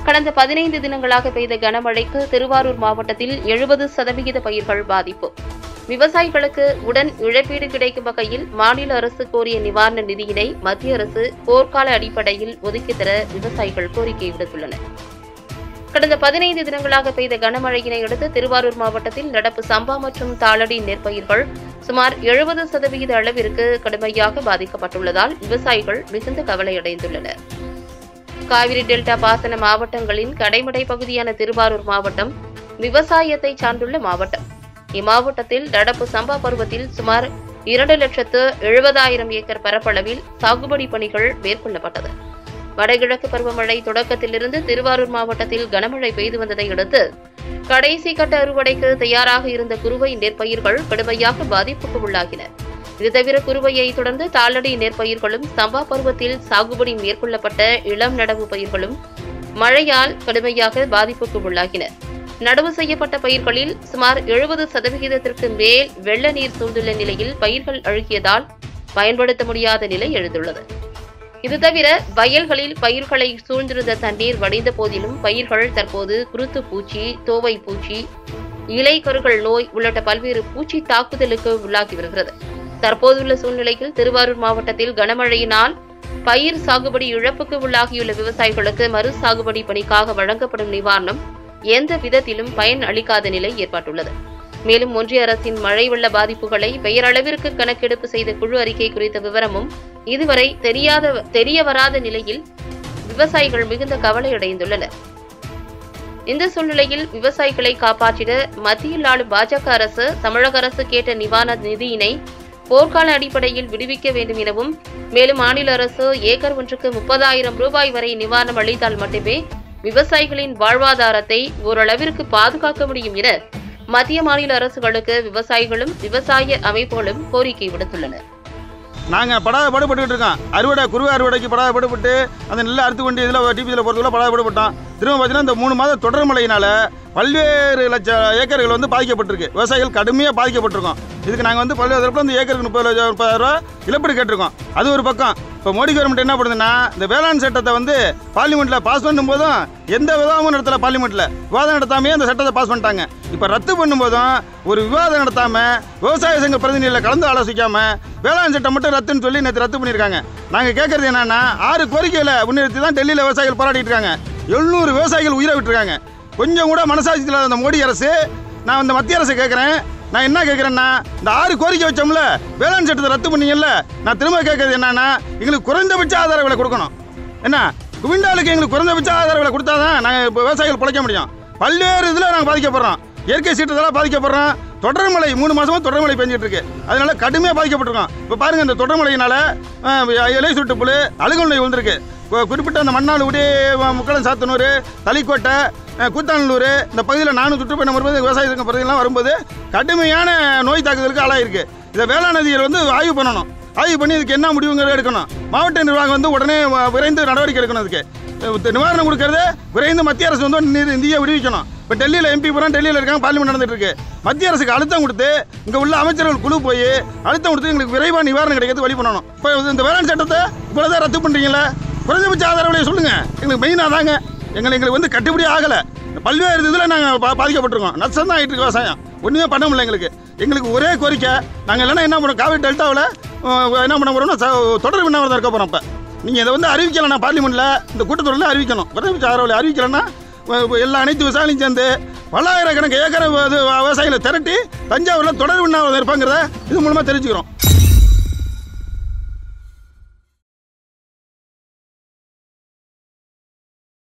கடந்த பதினைந்து தினங்களாக பெய்த கனமழைக்கு திருவாரூர் மாவட்டத்தில் எழுபது சதவிகித பயிர்கள் பாதிப்பு விவசாயிகளுக்கு உடன் இழப்பீடு கிடைக்கும் வகையில் மாநில அரசு கோரிய நிவாரண நிதியினை மத்திய அரசு போர்க்கால அடிப்படையில் ஒதுக்கித் தர விவசாயிகள் கோரிக்கை விடுத்துள்ளனர் கடந்த பதினைந்து தினங்களாக பெய்த கனமழையினை அடுத்து திருவாரூர் மாவட்டத்தில் நடப்பு சம்பா மற்றும் தாளடி நெற்பயிர்கள் சுமார் எழுபது சதவிகித அளவிற்கு கடுமையாக பாதிக்கப்பட்டுள்ளதால் விவசாயிகள் மிகுந்த கவலையடைந்துள்ளனர் காவிரி டெல்டா பாசன மாவட்டங்களின் கடைமடை பகுதியான திருவாரூர் மாவட்டம் விவசாயத்தை சார்ந்துள்ள மாவட்டம் இம்மாவட்டத்தில் நடப்பு சம்பா பருவத்தில் சுமார் இரண்டு லட்சத்து எழுபதாயிரம் ஏக்கர் பரப்பளவில் சாகுபடி பணிகள் மேற்கொள்ளப்பட்டது வடகிழக்கு பருவமழை தொடக்கத்திலிருந்து திருவாரூர் மாவட்டத்தில் கனமழை பெய்து வந்ததை அடுத்து கடைசி கட்ட அறுவடைக்கு தயாராக இருந்த குறுவை நெற்பயிர்கள் கடுமையாக பாதிப்புக்கு உள்ளாகின இது தவிர குறுவையை தொடர்ந்து தாளடி நெற்பயிர்களும் சம்பா பருவத்தில் சாகுபடி மேற்கொள்ளப்பட்ட இளம் நடவு பயிர்களும் மழையால் கடுமையாக பாதிப்புக்கு உள்ளாகின நடவு செய்யப்பட்ட பயிர்களில் சுமார் எழுபது சதவிகிதத்திற்கு மேல் வெள்ள நீர் சூழ்ந்துள்ள நிலையில் பயிர்கள் அழுகியதால் பயன்படுத்த முடியாத நிலை எழுந்துள்ளது இது தவிர வயல்களில் பயிர்களை சூழ்ந்திருந்த தண்ணீர் வடிந்த போதிலும் பயிர்கள் தற்போது குருத்து பூச்சி தோவை பூச்சி இலை கருகள் நோய் உள்ளிட்ட பல்வேறு பூச்சி தாக்குதலுக்கு உள்ளாகி வருகிறது தற்போதுள்ள சூழ்நிலையில் திருவாரூர் மாவட்டத்தில் கனமழையினால் பயிர் சாகுபடி இழப்புக்கு உள்ளாகியுள்ள விவசாயிகளுக்கு மறு சாகுபடி பணிக்காக வழங்கப்படும் நிவாரணம் எந்த விதத்திலும் பயன் அளிக்காத நிலை ஏற்பட்டுள்ளது மேலும் ஒன்றிய அரசின் மழை வெள்ள பாதிப்புகளை பெயரளவிற்கு கணக்கெடுப்பு செய்த குழு அறிக்கை குறித்த விவரமும் இதுவரை தெரியாத தெரிய வராத நிலையில் விவசாயிகள் மிகுந்த கவலையடைந்துள்ளனர் இந்த சூழ்நிலையில் விவசாயிகளை காப்பாற்றிட மத்தியில் ஆளும் பாஜக அரசு தமிழக அரசு கேட்ட நிவாரண நிதியினை போர்க்கால அடிப்படையில் விடுவிக்க வேண்டும் எனவும் மேலும் மாநில அரசு ஏக்கர் ஒன்றுக்கு முப்பதாயிரம் ரூபாய் வரை நிவாரணம் அளித்தால் மட்டுமே விவசாயிகளின் வாழ்வாதாரத்தை ஓரளவிற்கு பாதுகாக்க முடியும் என மத்திய மாநில அரசுகளுக்கு விவசாயிகளும் விவசாய அமைப்புகளும் கோரிக்கை விடுத்துள்ளனர் நாங்கள் படாத பாடுபட்டுக்கிட்டு இருக்கோம் அறுவடை குருவை அறுவடைக்கு படாத பாடுபட்டு அந்த நெல்லை அறுத்து கொண்டு இதில் டிபியில் போகிறதுக்குள்ள படாத பாடுபட்டோம் திரும்ப பார்த்தீங்கன்னா இந்த மூணு மாதம் தொடர் மழையினால பல்வேறு லட்சம் ஏக்கர்கள் வந்து பாதிக்கப்பட்டிருக்கு விவசாயிகள் கடுமையாக பாதிக்கப்பட்டிருக்கோம் இதுக்கு நாங்கள் வந்து பல்வேறு தரப்பில் இந்த ஏக்கருக்கு முப்பது லட்சம் முப்பதாயிரம் ரூபா இழப்பீடு கேட்டிருக்கோம் அது ஒரு பக்கம் இப்போ மோடி கவர்மெண்ட் என்ன பண்ணுதுன்னா இந்த வேளாண் சட்டத்தை வந்து பார்லிமெண்ட்டில் பாஸ் பண்ணும்போதும் எந்த விவாதமும் நடத்தல பார்லிமெண்ட்டில் விவாதம் நடத்தாமையே அந்த சட்டத்தை பாஸ் பண்ணிட்டாங்க இப்போ ரத்து பண்ணும்போதும் ஒரு விவாதம் நடத்தாமல் விவசாய சங்க பிரதிநிதிகளை கலந்து ஆலோசிக்காமல் வேளாண் சட்டம் மட்டும் ரத்துன்னு சொல்லி நேற்று ரத்து பண்ணியிருக்காங்க நாங்கள் கேட்குறது என்னன்னா ஆறு கோரிக்கைகளை முன்னிறுத்தி தான் டெல்லியில் விவசாயிகள் போராடிட்டு இருக்காங்க எழுநூறு விவசாயிகள் உயிரை விட்டுருக்காங்க கொஞ்சம் கூட மனசாட்சி இல்லாத அந்த மோடி அரசு நான் இந்த மத்திய அரசு கேட்குறேன் நான் என்ன கேட்குறேன்னா இந்த ஆறு கோரிக்கை வச்சோம்ல வேளாண் சட்டத்தை ரத்து பண்ணீங்கல்ல நான் திரும்ப கேட்கறது என்னன்னா எங்களுக்கு குறைந்தபட்ச ஆதார விலை கொடுக்கணும் என்ன குவிண்டாலுக்கு எங்களுக்கு குறைந்தபட்ச ஆதார விலை கொடுத்தாதான் நாங்கள் இப்போ விவசாயிகள் பிழைக்க முடியும் பல்வேறு இதில் நாங்கள் பாதிக்கப்படுறோம் இயற்கை சீற்றத்தால் பாதிக்கப்படுறோம் தொடர் மழை மூணு மாசமா தொடர் மழை பெஞ்சிட்டு இருக்கு அதனால கடுமையாக பாதிக்கப்பட்டிருக்கோம் இப்போ பாருங்க இந்த தொடர் மழையினால அஹ், இலை சுட்டு புழு அழுகல் நோய் வந்திருக்கு கு- குறிப்பிட்ட அந்த மண்ணால் உடி முக்களம் சாத்தனூர் தலிக்கோட்டை அஹ், கூத்தாநல்லூர் இந்த பகுதியில் நானும் சுற்றுப்பயணம் வரும்போது விவசாய சங்க பகுதியெல்லாம் வரும்போது கடுமையான நோய் தாக்குதலுக்கு ஆளாயிருக்கு இதை வேளாண் அதிகாரி வந்து ஆய்வு பண்ணணும் ஆய்வு பண்ணி இதுக்கு என்ன முடிவுங்கிறத எடுக்கணும் மாவட்ட நிர்வாகம் வந்து உடனே வ- விரைந்து நடவடிக்கை எடுக்கணும் அதுக்கு அஹ் நிவாரணம் கொடுக்கறது விரைந்து மத்திய அரசு வந்து நி- நிதியை விடுவிக்கணும் இப்போ டெல்லியில் எம்பி பூரா டெல்லியில் இருக்காங்க பார்லிமெண்ட் நடந்துட்டு இருக்கு மத்திய அரசுக்கு அழுத்தம் கொடுத்து இங்கே உள்ள அமைச்சர்கள் குழு போய் அழுத்தம் கொடுத்து எங்களுக்கு விரைவாக நிவாரணம் கிடைக்கிறது வழி பண்ணணும் இப்போ இந்த வேளாண் சட்டத்தை இவ்வளோதான் ரத்து பண்ணுறீங்களா குறைந்தபட்ச ஆதார விலையை சொல்லுங்க எங்களுக்கு மெயினாக தாங்க எங்களை எங்களுக்கு வந்து கட்டுப்படி ஆகலை பல்வேறு இதில் நாங்கள் பா பாதிக்கப்பட்டிருக்கோம் நஷ்டம் தான் ஆகிட்டு இருக்கு விவசாயம் ஒன்றுமே பண்ண முடியல எங்களுக்கு எங்களுக்கு ஒரே கோரிக்கை நாங்கள் இல்லைன்னா என்ன பண்ணோம் காவிரி டெல்டாவில் என்ன பண்ண போகிறோம்னா ச- தொடர் விண்ணாவிரதம் இருக்க போகிறோம் இப்போ நீங்கள் இதை வந்து அறிவிக்கலைன்னா பார்லிமெண்ட்டில் இந்த கூட்டத்தொடரில் அறிவிக்கணும் குறைந்தபட்ச ஆதரவு விலை அறிவிக்கலைன்னா வ- வ- எல்லா அனைத்து விவசாயிகளும் சேர்ந்து பல்லாயிரக்கணக்கு ஏக்கரை இது விவசாயிகளை திரட்டி தஞ்சாவூரில் தொடர் விண்ணாவிரதம் இருப்பாங்கிறத இது மூலமாக தெரிஞ்சுக்கிறோம்